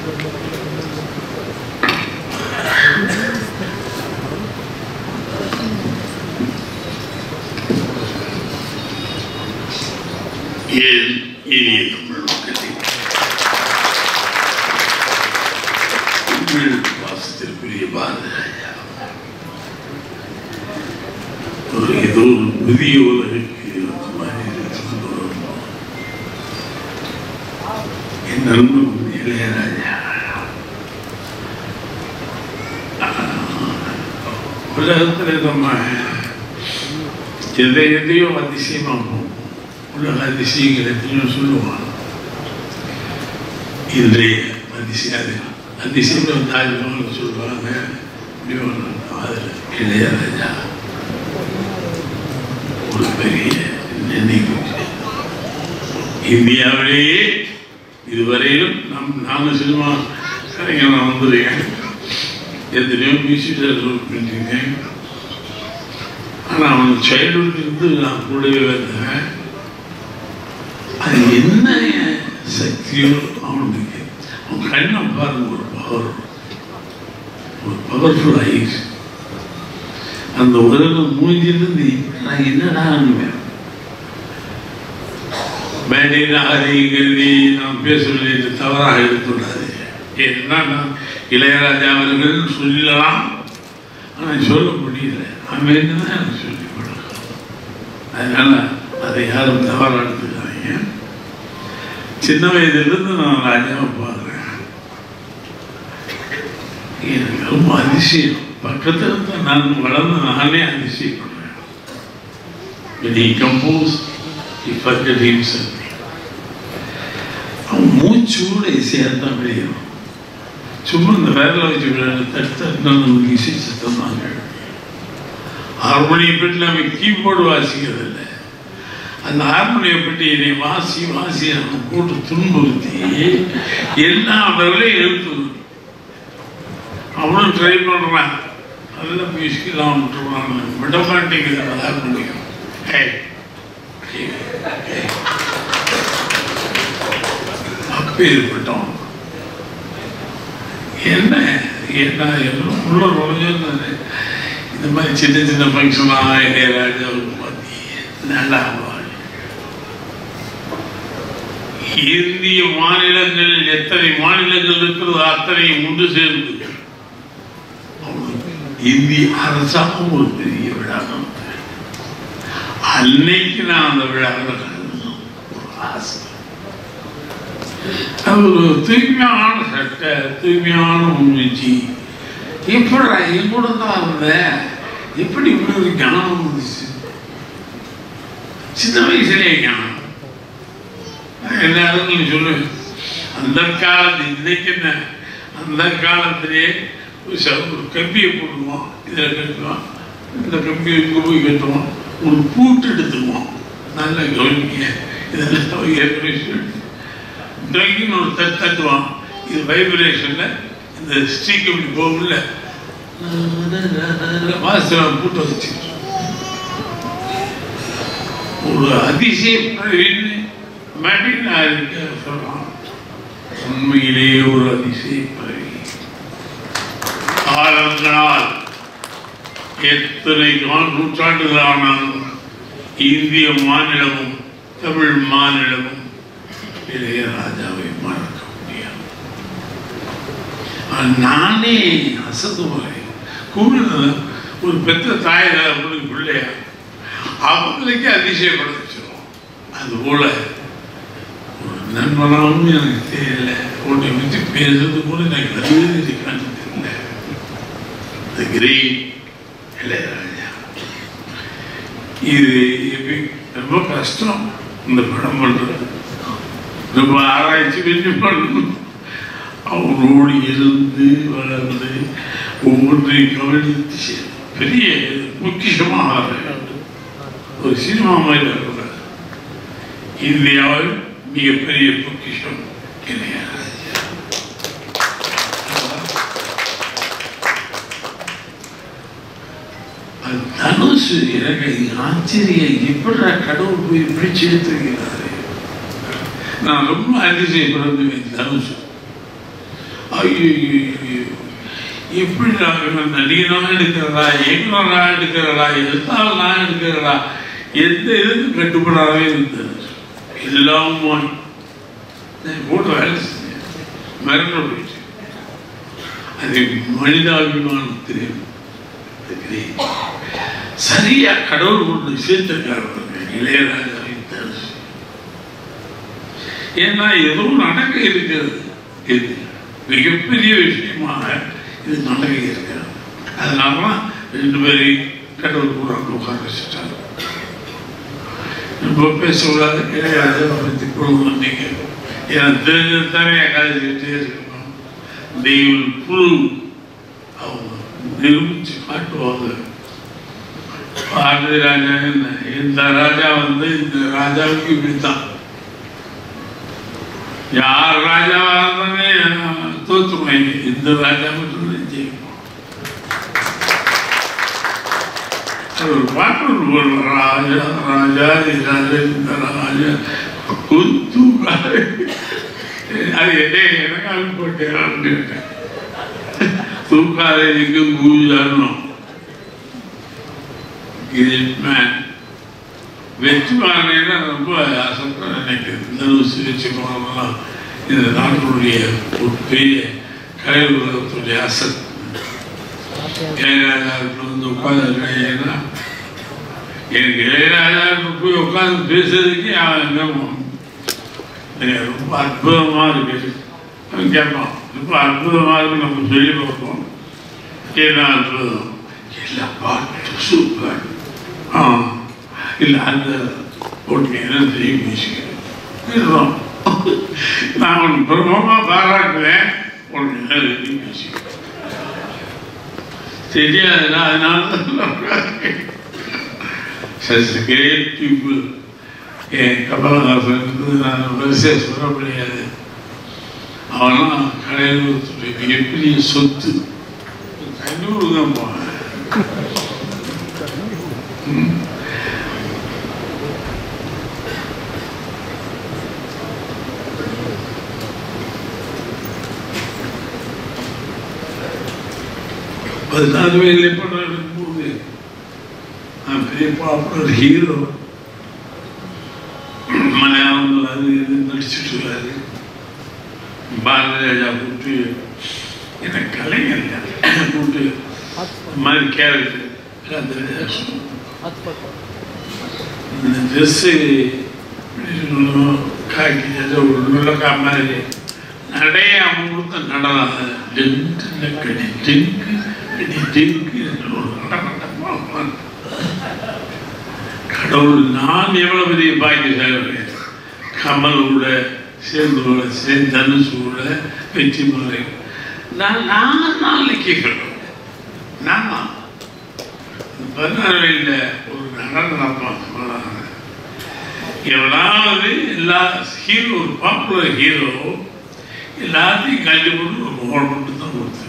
ஏன் இனிய தமிழ் மக்களே தமிழ் வாசத்திற்குரிய பாரத ராஜா ஒரு ஏதோ ஒரு புதிய உலகுக்கு வந்த மாதிரி இருந்து வரணும். என் நண்பன் இளையராஜா உலகத்தில் நம்ம எதை எதையோ அதிசயமாகும் உலக அதிசயங்கள் எத்தனையோ சொல்லுவான் இன்றைய அதிசயம் அதிசயம் தாஜ்மஹால் சொல்லுவாங்க இப்படி ஒண்ணு. அதுல இளையராஜா ஒரு பெரிய நினைவு இந்தியாவிலேயே இதுவரையிலும் நம் நானும் சினிமா கலைஞர் நான் வந்துருக்கேன் எத்தனையோ மியூசிக் பண்ணியிருக்கேன் ஆனால் அவன் சைல்டுஹுட் இருந்து நான் கூடவே வந்தேன் அது என்ன சக்தியோ அவனுக்கு அவன் கண்ணை பாருங்க ஒரு பவர் ஒரு பவர்ஃபுல் ஐஸ் அந்த உலகம் மூஞ்சிலிருந்து நான் என்னடான்னு மேடையில் அறிஞர்களி நாம் பேசவில்லை என்று தவறாக எடுத்துள்ளாது ஏன்னா நான் இளையராஜா அவர்கள் சொல்லலாம் ஆனால் சொல்ல முடியல அவன் தான் எனக்கு சொல்லி கொடுக்கணும் அதனால அதை யாரும் தவறாக எடுத்துக்காதீங்க சின்ன வயதிலிருந்து நான் ராஜாவை பார்க்குறேன் எனக்கு ரொம்ப அதிசயம் பக்கத்தில் இருந்து நான் வளர்ந்து நானே அதிசயப்படுறேன் When he composed, he forgot himself. அவன் மூச்சோட இசையாத்தான் வெளியும் சும்மா இந்த வேலை வச்சு விளையாடு தட்டு தட்டுனா நமக்கு இசை சத்தம் தான் கேட்கும் ஹார்மோனிய பெட்டில் அவன் கீபோர்டு வாசிக்கிறது இல்லை அந்த ஹார்மோனிய பெட்டி என்னை வாசி வாசி அவன் போட்டு துன்புறுத்தி எல்லா லெவலையும் எழுத்து அவனும் ட்ரை பண்ணுறான் நல்ல மியூசிக்கெல்லாம் விட்டுருவான் விட மாட்டேங்குது அந்த ஹார்மோனியம் ஏய், ஏய், ஏய். அப்பேற்பட்டோம் என்ன என்ன எல்லாம் உள்ள நுழைஞ்சிருந்தாரு இந்த மாதிரி சின்ன சின்ன ஃபங்க்ஷனாக இளையராஜாவுக்கு பார்த்தி நல்லா வாழ். இந்திய மாநிலங்களில் எத்தனை மாநிலங்கள் இருக்கிறதோ அத்தனை ஒன்று சேர்ந்து அவனுக்கு இந்திய அரசாங்கம் ஒரு பெரிய விழா நடந்தது. அன்னைக்கு நான் அந்த விழாவில் கலந்துக்கணும். ஒரு ஆசை அது ஒரு தூய்மையான சட்டை தூய்மையான முயற்சி எப்படா என் கூட தான் இருந்த எப்படி இப்படி ஒரு ஞானம் வந்துச்சு சின்ன வயசுலேயே ஞானம் நான் எல்லாரும் நீ சொல்லுவேன் அந்த காலத்து இன்னைக்கு என்ன அந்த காலத்திலே ஒரு ச- ஒரு கம்பியை போடுவோம் இதில் கட்டுவோம் இந்த கம்பியை இங்கே போய் கட்டுவோம் ஒரு பூட்டு எடுத்துக்குவோம் நல்ல கவனிங்க இதெல்லாம் ஏற்கனவே சொல்லி ட்ரங்கின்னு ஒரு தட்டு தட்டுவான் இது வைப்ரேஷனில் இந்த ஸ்ட்ரீக் இப்படி போகும்ல வாசலாம் பூட்ட வச்சு ஒரு அதிசயம் மடினா இருக்க சொல்றான் உண்மையிலேயே ஒரு அதிசய பறவை காலங்களால் எத்தனை கா- நூற்றாண்டுகள் ஆனாலும் இந்திய மாநிலமும் தமிழ் மாநிலமும் இளையராஜாவை மறக்க முடியாது ஆனா நானே அசந்து போறேன் கூடுதல் ஒரு பெத்த தாய் அப்படின்னு பிள்ளையா அவங்களுக்கே அதிசயப்பட வச்சிரும் அதுபோல ஒரு நண்பனாகவும் எனக்கு தெரியல உன்னை பற்றி பேசுறது கூட எனக்கு நல்லது கண்டு தெரியல The great இளையராஜா இது எப்படி ரொம்ப கஷ்டம் இந்த படம் பண்றது ரொம்ப ஆராய்ச்சி பண்ணி பண்ணணும் அவரோடு இருந்து வளர்ந்து ஒவ்வொன்றையும் கவனித்து செய்யணும். பெரிய பொக்கிஷமாக ஆக வேண்டும். ஒரு சினிமா மாதிரி இருக்கக்கூடாது இந்தியாவில் மிகப்பெரிய பொக்கிஷம் இளையராஜா அது தனுசு எனக்கு ஆச்சரியம் எப்படா கடவுள் போய் பிடிச்சு எடுத்துருக்கிறாரு நான் ரொம்ப அதிசயப்படுவேன் தனுஷ் ஐயோ எப்படி நான் நடிகனாக எடுக்கிறதா இயக்குனராக எடுக்கிறதா எழுத்தாளர் நான் எடுக்கிறதா எந்த இதுக்கும் கட்டுப்படாதவே இருந்தது எல்லாம் போய் நான் போட்டு வேலை செஞ்சேன் மறந்து போயிடுச்சு அது மனிதாபிமானத்திலே இருக்கிறேன். சரியா கடவுள் கொண்டு சேர்த்திருக்காரு இளையராஜாவின் தரிசி ஏன்னா எதுவும் நடக்க இருக்கிறது இது மிகப்பெரிய விஷயமாக இது நடக்க இருக்கிறது அதனால தான் ரெண்டு பேரையும் கடவுள் கூட அங்கே உட்கார வச்சுட்டாரு இப்போ பேசக்கூடாது இளையராஜா பற்றி குழுவும் நீங்கள் எனக்கு தெரிஞ்சது தானே கதைச்சிக்கிட்டே இருக்கணும் தெய்வம் புழு அவங்க நிரூபித்து காட்டுவாங்க பாரதி ராஜா என்ன இந்த ராஜா வந்து இந்த ராஜாவுக்கு இப்படித்தான் யார் ராஜாவா இருந்தாலே தோற்றுமைங்க இந்த ராஜா மட்டும் ஜெயிக்கும் ஒரு பாட்டு ஒன்று போடுவோம். ராஜா ராஜா ராஜா இந்த ராஜா குத்து அது என்ன எனக்கு அது போட்டேன் தூக்காத எங்கும் பூஜாரணும் கிரேட் மேன் வெற்றிமாறனா ரொம்ப அசத்தம் நினைக்கிறது தனுசு வெற்றிமாறலாம் இந்த நாட்டினுடைய ஒரு பெரிய கலை உலகத்துடைய அசத் இளையராஜாவுக்கு வந்து உட்காந்துருக்கேன்னா எனக்கு இளையராஜாவுக்கு போய் உட்காந்து பேசுறதுக்கே அவன் என்ன எனக்கு ரொம்ப அற்புதமாக இருக்குது அவன் கேட்பான் ரொம்ப அற்புதமாக இருக்கு நம்ம சொல்லி பார்ப்போம் என்ன அற்புதம் இல்லை பாட்டு சூப்பர் ஆ இல்லை அந்த போட்டீங்கன்னா தெரியும் பேசிக்கிறேன் நான் உன் பிரபமாக பாராட்டுவேன் உனக்கு தெரியும் பேசிக்கிறேன் தெரியாதுன்னா அதனால தான் சரி கிரேட் பீப்புள் என் கமலஹாசன் வந்து நான் வரிசையாக சொல்ல முடியாது அவன்லாம் கடையில் மிகப்பெரிய சொத்து கண்ணூர் தான் போவேன் ம். பதினாறு வயதில் படம் எடுக்கும்போது நான் பெரிய பாப்புலர் ஹீரோ மலையாளம் அது இது நடிச்சுட்டு இருக்காரு பாரதி ராஜா கூப்பிட்டு எனக்கு கலைஞர் கூப்பிட்டு இந்த மாதிரி கேரக்டர் அந்த இந்த ட்ரெஸ்ஸு காக்கி ஏதோ ஒரு நுழக்கா மாதிரி நடைய அவன் கொடுத்த நடனம் டென்ட்டு கடி டெங்கு கடி டெங்கு ஒரு நடனமா கடவுள் நான் எவ்வளவு பெரிய பாக்கியசாலி கமலோட சேர்ந்தோட சேர்ந்து தனுஷோட வெற்றி முறை நான் நான் நாளைக்கு கடவுள் நான் பதினாறு வயதில் ஒரு நடனம் பார்த்து எவனாவது எல்லா ஹீரோ ஒரு பாப்புலர் ஹீரோ எல்லாத்தையும் கல்வி போட்டு ஒரு முகம் மட்டும் தான் கொடுத்தேன்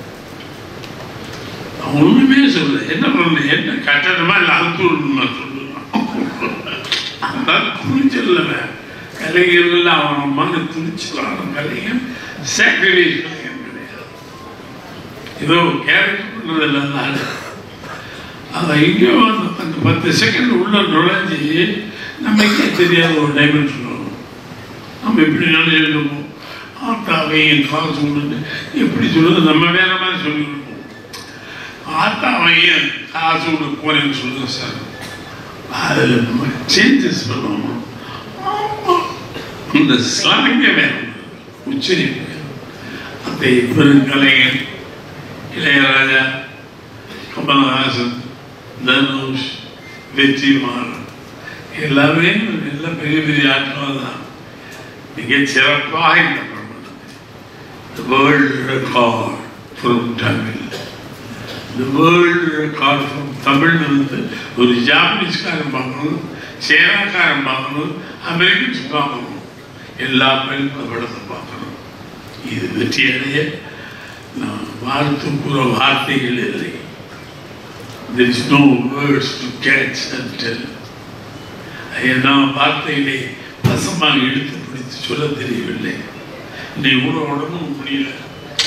அவன் ஒண்ணுமே சொல்லல என்ன பண்ணல என்ன கட்டணமா இல்லை அழுத்தூர்மா சொல்லலாம் அதான் துணிச்சல் கலைஞர்கள் அவன் மன துணிச்சலான கலைஞன் சாக்ரிஃபைஸ் கலைஞன் கிடையாது ஏதோ கேரக்டர் பண்ணதில்லை அந்த ஆளு அவன் எங்கேயோ அந்த அந்த பத்து செகண்ட் உள்ள நுழைஞ்சி நமக்கே தெரியாத ஒரு டைமென்ஷன் வரும் நம்ம எப்படி நினைச்சிருக்கோம் ஆத்தாவை என் காசு கொண்டு எப்படி சொல்லுது நம்ம வேற மாதிரி சொல்லியிருக்கோம் ஆத்தாவை ஏன் காசு கொண்டு போறேன்னு சொல்லுங்க சார் அதில் நம்ம சேஞ்சஸ் பண்ணுவோம் ஆமா. இந்த ஸ்லாங்கே வேணும் உச்சரிப்பு அந்த பெருங்கலைஞர் இளையராஜா கமல்ஹாசன் தனுஷ் வெற்றிமாறன் எல்லாமே எல்லாம் பெரிய பெரிய ஆட்கள் தான் மிகச் சிறப்பாக இந்த படம் The world record from Tamil. The world record from Tamil வந்து ஒரு ஜாப்பனீஸ்காரன் பார்க்கணும் சைனாக்காரன் பார்க்கணும் அமெரிக்கன்ஸ் பார்க்கணும் எல்லா பேரும் இந்த படத்தை பார்க்கணும் இது வெற்றி அடைய நான் வாழ்த்து கூற வார்த்தைகள் இல்லை There is no words to catch and tell. ஏன்னா வார்த்தைகளை வசமாக எடுத்து பிடித்து சொல்ல தெரியவில்லை இன்னைக்கு கூட உடம்பும் முடியல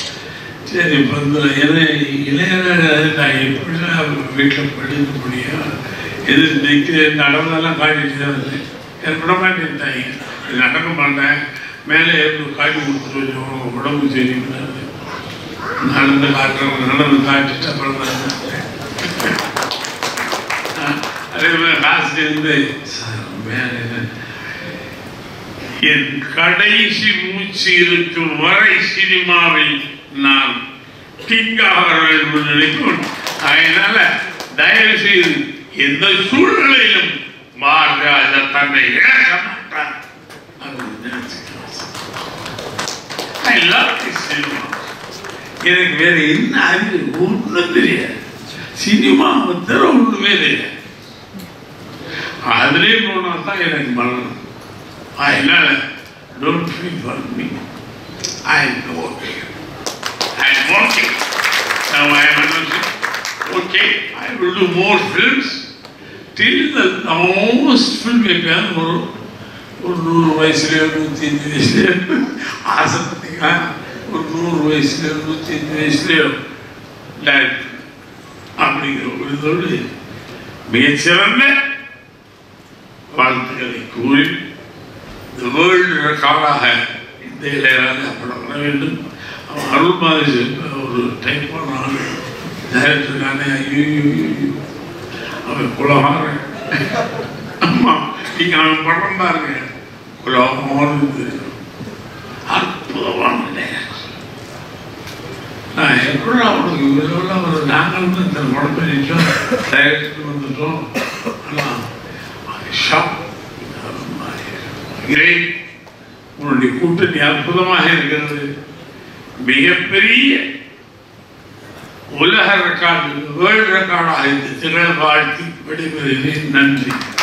சரி இப்போ இந்த ஏன்னா இளையராஜா நான் எப்படிலாம் வீட்டில் படிக்க முடியும் எது நிற்க நடந்தெல்லாம் காட்டிட்டு தான் இருந்தேன் எனக்கு விட மாட்டேன்ட்டாங்க இது நடக்க மாட்டேன் மேலே ஏறி காட்டி கொடுத்துட்டு வச்சோம் உடம்பு சரியில்லை நடந்து காட்டுறவங்க நடந்து காட்டிட்டு அப்புறம் தான் இருந்தேன். அதே மாதிரி காசு இருந்து சார் மேலே என்ன- என் கடைசி மூச்சு இருக்கும் வரை சினிமாவில் நான் கிங்காக வேண்டும் நினைக்கும் அதனால தயவு செய்து எந்த சூழ்நிலையிலும் பாரதிராஜா தன்னை இழக்க மாட்டார் அது நினைச்சுக்கணும். I love this cinema. எனக்கு வேற என்ன அறிவு ஒன்றும் தெரியாது சினிமா தவிர ஒன்றுமே தெரியாது அதிலே போனா தான் எனக்கு மரணம் அதனால don't feel for me I am okay I am okay Now I am announcing, okay, I will do more films till the most film எப்பயாவது ஒரு ஒரு நூறு வயசுலயோ நூற்றி அஞ்சு வயசுலயோ ஆசை பார்த்தீங்கன்னா ஒரு நூறு வயசுலயோ நூற்றி அஞ்சு வயசுலயோ டைரக்ட் அப்படிங்கிற ஒரு இதோடு மிகச்சிறந்த வாழ்த்துக்களை கூறி இந்த வேர்ல்டு ரெக்கார்டாக இந்த இளையராஜா படம் வர வேண்டும் அவன் அருள் மாதிரி ஒரு டைப் பண்ணான் டைரக்டருக்கான ஐயோ அவன் குலகாரன் அம்மா நீங்க அவன் படம் பாருங்க குலகாரன் அற்புதமான director. நான் எப்படி அவனுக்கு இவ்வளோ ஒரு நாங்கள் வந்து இந்த படம் பண்ணிட்டோம் டைரக்டர் வந்துட்டோம் ஆனால் ஷாப் கிரேட் உன்னுடைய கூட்டணி அற்புதமாக இருக்கிறது மிகப்பெரிய உலக ரெக்கார்டு வேர்ல்டு ரெக்கார்டாக இந்த திகழ் வாழ்த்து விடைபெறுகிறேன் நன்றி